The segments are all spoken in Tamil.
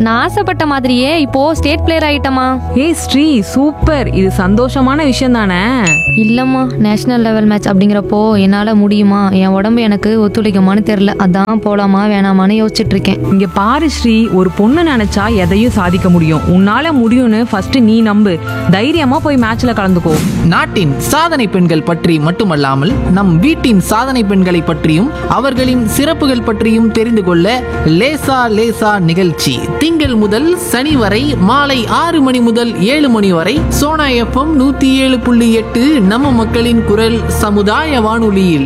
நான் ஆசைப்பட்ட மாதிரியே இப்போ ஸ்டேட் பிளேயர் ஆயிட்டமா ஏய் ஸ்ரீ சூப்பர் இது சந்தோஷமான விஷயம் தானே இல்லம்மா நேஷனல் லெவல் மேட்ச் அப்படிங்கிறப்போ என்னால முடியுமா என் உடம்பு எனக்கு ஒத்துழைக்குமான்னு தெரியல அதான் போலாமா வேணாமான்னு யோசிச்சுட்டு இருக்கேன் இங்க பாரு ஸ்ரீ ஒரு பொண்ணு நினைச்சா எதையும் சாதிக்க முடியும் உன்னால முடியும்னு ஃபர்ஸ்ட் நீ நம்பு தைரியமா போய் மேட்ச்ல கலந்துக்கோ நாட்டின் சாதனை பெண்கள் பற்றி மட்டுமல்லாமல் நம் வீட்டின் சாதனை பெண்களை பற்றியும் அவர்களின் சிறப்புகள் பற்றியும் தெரிந்து கொள்ள லேசா லேசா நிகழ்ச்சி திங்கள் முதல் சனி வரை மாலை ஆறு மணி முதல் ஏழு மணி வரை சோனா எஃப்எம் நூத்தி ஏழு புள்ளி எட்டு நம்ம மக்களின் குரல் சமுதாய வானொலியில்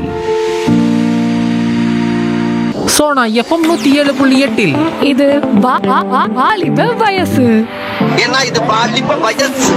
சோனா எஃப்எம் நூத்தி ஏழு புள்ளி எட்டில் இது வா- வா- வா- வாலிப வயசு ஏன்னா இது பாலிப்ப வயசு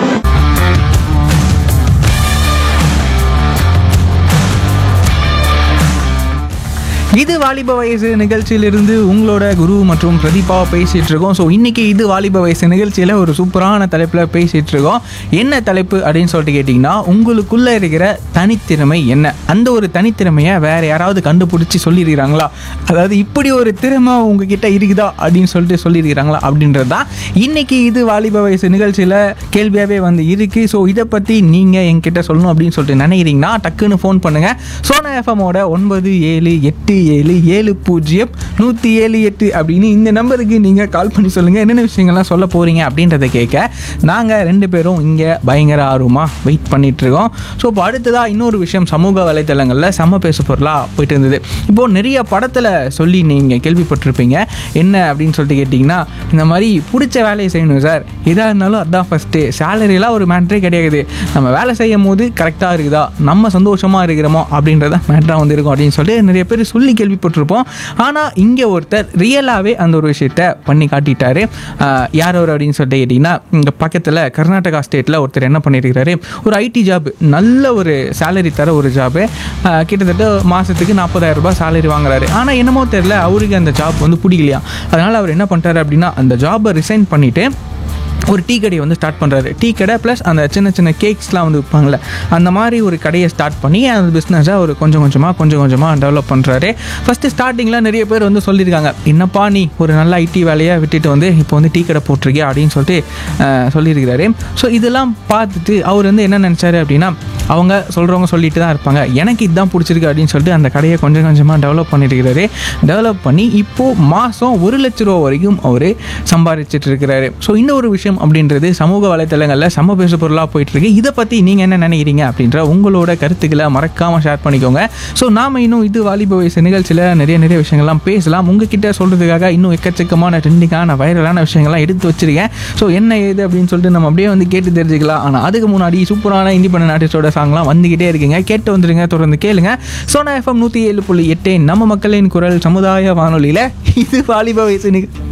இது வாலிப வயசு நிகழ்ச்சியிலிருந்து உங்களோட குரு மற்றும் பிரதீபா பேசிட்டு இருக்கோம் ஸோ இன்னைக்கு இது வாலிப வயசு நிகழ்ச்சியில் ஒரு சூப்பரான தலைப்பில் பேசிட்டு இருக்கோம் என்ன தலைப்பு அப்படின்னு சொல்லிட்டு கேட்டிங்கன்னா உங்களுக்குள்ள இருக்கிற தனித்திறமை என்ன அந்த ஒரு தனித்திறமையை வேற யாராவது கண்டுபிடிச்சி சொல்லியிருக்கிறாங்களா அதாவது இப்படி ஒரு திறமை உங்ககிட்ட இருக்குதா அப்படின்னு சொல்லிட்டு சொல்லியிருக்கிறாங்களா அப்படின்றது தான் இன்னைக்கு இது வாலிப வயசு நிகழ்ச்சியில் கேள்வியாகவே வந்து இருக்கு ஸோ இதை பற்றி நீங்கள் என்கிட்ட சொல்லணும் அப்படின்னு சொல்லிட்டு நினைக்கிறீங்கன்னா டக்குன்னு ஃபோன் பண்ணுங்கள் சோனா எஃப்எம்மோட ஒன்பது ஏழு எட்டு ஏழு ஏழு பூஜ்ஜியம் நூற்றி ஏழு எட்டு அப்படின்னு இந்த நம்பருக்கு நீங்கள் கால் பண்ணி சொல்லுங்கள் என்னென்ன விஷயங்கள்லாம் சொல்ல போகிறீங்க அப்படின்றத கேட்க நாங்கள் ரெண்டு பேரும் இங்கே பயங்கர ஆர்வமாக வெயிட் பண்ணிட்டு இருக்கோம் ஸோ இப்போ அடுத்ததாக இன்னொரு விஷயம் சமூக வலைத்தளங்களில் செம்ம பேசு பொருளாக போயிட்டு இருந்தது இப்போது நிறைய படத்தில் சொல்லி நீங்கள் கேள்விப்பட்டிருப்பீங்க என்ன அப்படின்னு சொல்லிட்டு கேட்டிங்கன்னா இந்த மாதிரி பிடிச்ச வேலையை செய்யணும் சார் எதாக இருந்தாலும் அதான் ஃபஸ்ட்டு சேலரிலாம் ஒரு மேட்ரே கிடையாது நம்ம வேலை செய்யும் போது கரெக்டாக இருக்குதா நம்ம சந்தோஷமாக இருக்கிறோமோ அப்படின்றத மேட்ராக வந்து இருக்கும் அப்படின்னு சொல்லிட்டு நிறைய பேர் சொல்லி கேள்விப்பட்டிருப்போம் ஆனால் இங்கே ஒருத்தர் ரியலாகவே அந்த ஒரு விஷயத்த பண்ணி காட்டிட்டாரு ஆஹ் யார் அவர் அப்படின்னு சொல்லிட்டு கேட்டிங்கன்னா இங்கே பக்கத்தில் கர்நாடகா ஸ்டேட்டில் ஒருத்தர் என்ன பண்ணியிருக்கிறாரு ஒரு ஐடி ஜாப் நல்ல ஒரு சேலரி தர ஒரு ஜாபு கிட்டத்தட்ட மாதத்துக்கு நாற்பதாயிரம் ரூபாய் சேலரி வாங்குறாரு ஆனால் என்னமோ தெரில அவருக்கு அந்த ஜாப் வந்து பிடிக்கலையா அதனால் அவர் என்ன பண்ணிட்டாரு அப்படின்னா அந்த ஜாபை ரிசைன் பண்ணிவிட்டு ஒரு டீ கடையை வந்து ஸ்டார்ட் பண்ணுறாரு டீ கடை ப்ளஸ் அந்த சின்ன சின்ன கேக்ஸ்லாம் வந்து விற்பாங்கள்ல அந்த மாதிரி ஒரு கடையை ஸ்டார்ட் பண்ணி அந்த பிஸ்னஸை ஒரு கொஞ்சம் கொஞ்சமாக கொஞ்சம் கொஞ்சமாக டெவலப் பண்ணுறாரு ஃபஸ்ட்டு ஸ்டார்டிங்கில் நிறைய பேர் வந்து சொல்லியிருக்காங்க என்னப்பா நீ ஒரு நல்ல ஐடி வேலையை விட்டுட்டு வந்து இப்போ வந்து டீ கடை போட்டிருக்கியா அப்படின்னு சொல்லிட்டு அஹ், சொல்லியிருக்கிறாரு ஸோ இதெல்லாம் பார்த்துட்டு அவர் வந்து என்ன நினச்சாரு அப்படின்னா அவங்க சொல்கிறவங்க சொல்லிட்டு தான் இருப்பாங்க எனக்கு இதுதான் பிடிச்சிருக்கு அப்படின்னு சொல்லிட்டு அந்த கடையை கொஞ்சம் கொஞ்சமாக டெவலப் பண்ணியிருக்கிறாரு டெவலப் பண்ணி இப்போது மாதம் ஒரு லட்ச ரூபா வரைக்கும் அவர் சம்பாதிச்சிட்டு இருக்கிறாரு ஸோ இந்த ஒரு விஷயம் அப்படின்றது சமூக வலைத்தளங்களில் சம பேசு பொருளாக போயிட்டு இருக்கு இதை பற்றி நீங்கள் என்ன நினைக்கிறீங்க அப்படின்ற உங்களோட கருத்துக்களை மறக்காமல் ஷேர் பண்ணிக்கோங்க ஸோ நாம இன்னும் இது வாலிப வயசு நிகழ்ச்சியில் நிறைய நிறைய விஷயங்கள்லாம் பேசலாம் உங்ககிட்ட சொல்கிறதுக்காக இன்னும் எக்கச்சக்கமான ட்ரெண்டிங்கான வைரலான விஷயங்கள்லாம் எடுத்து வச்சிருக்கேன் ஸோ என்ன ஏது அப்படின்னு சொல்லிட்டு நம்ம அப்படியே வந்து கேட்டு தெரிஞ்சுக்கலாம் ஆனால் அதுக்கு முன்னாடி சூப்பரான இண்டிபெண்டன்ட் ஆர்டிஸ்டோட சாங்லாம் வந்துக்கிட்டே இருக்குங்க கேட்டு வந்துருங்க தொடர்ந்து கேளுங்க சோனா எஃப்எம் நூற்றி ஏழு புள்ளி எட்டு நம்ம மக்களின் குரல் சமுதாய வானொலியில் இது வாலிப வயசு நிக